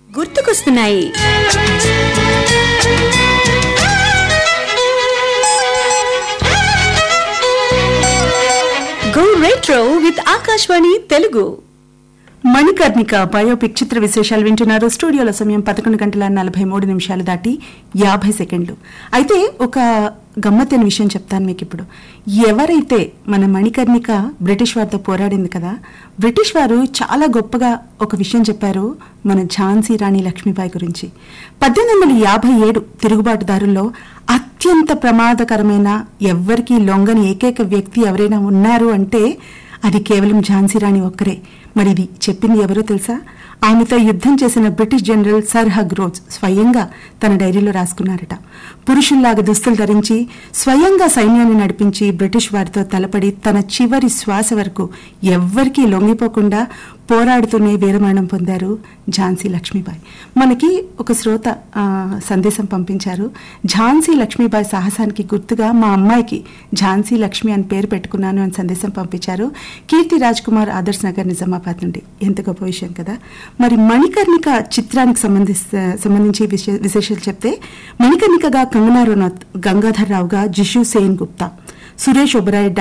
గుర్తుకొస్తున్నాయి go retro with Akashvani Telugu Manikarnika biopic చిత్ర విశేషాలు వింటున్నారు స్టూడియోలో సమయం పదకొండు గంటల నలభై మూడు నిమిషాలు దాటి యాభై సెకండ్లు అయితే ఒక గమ్మత్తైన విషయం చెప్తాను మీకు ఇప్పుడు ఎవరైతే మన మణికర్ణిక బ్రిటిష్ వారితో పోరాడింది కదా బ్రిటిష్ వారు చాలా గొప్పగా ఒక విషయం చెప్పారు మన ఝాన్సీ రాణి లక్ష్మీబాయి గురించి పద్దెనిమిది వందల యాభై ఏడు తిరుగుబాటుదారుల్లో అత్యంత ప్రమాదకరమైన ఎవ్వరికీ లొంగని ఏకైక వ్యక్తి ఎవరైనా ఉన్నారు అంటే అది కేవలం ఝాన్సీ రాణి ఒక్కరే మరి ఇది చెప్పింది ఎవరో తెలుసా ఆమెతో యుద్ధం చేసిన బ్రిటిష్ జనరల్ సర్ హగ్రోజ్ స్వయంగా తన డైరీలో రాసుకున్నారట పురుషుల్లాగా దుస్తులు ధరించి స్వయంగా సైన్యాన్ని నడిపించి బ్రిటిష్ వారితో తలపడి తన చివరి శ్వాస వరకు ఎవ్వరికీ లొంగిపోకుండా పోరాడుతూనే వీరమరణం పొందారు ఝాన్సీ లక్ష్మీబాయి మనకి ఒక శ్రోత ఆ, సందేశం పంపించారు ఝాన్సీ లక్ష్మీబాయి సాహసానికి గుర్తుగా మా అమ్మాయికి ఝాన్సీ లక్ష్మి అని పేరు పెట్టుకున్నాను అని సందేశం పంపించారు కీర్తి రాజ్ కుమార్ ఆదర్శ్ నగర్ నిజామాబాద్ నుండి ఎంత గొప్ప విషయం కదా మరి మణికర్ణిక చిత్రానికి సంబంధిస్తే సంబంధించి విశే- విశేషాలు చెప్తే మణికర్ణికగా కంగనా రనౌత్ గంగాధర్ రావుగా జిషు సేన్ గుప్తా సురేష్ ఒబరాయ్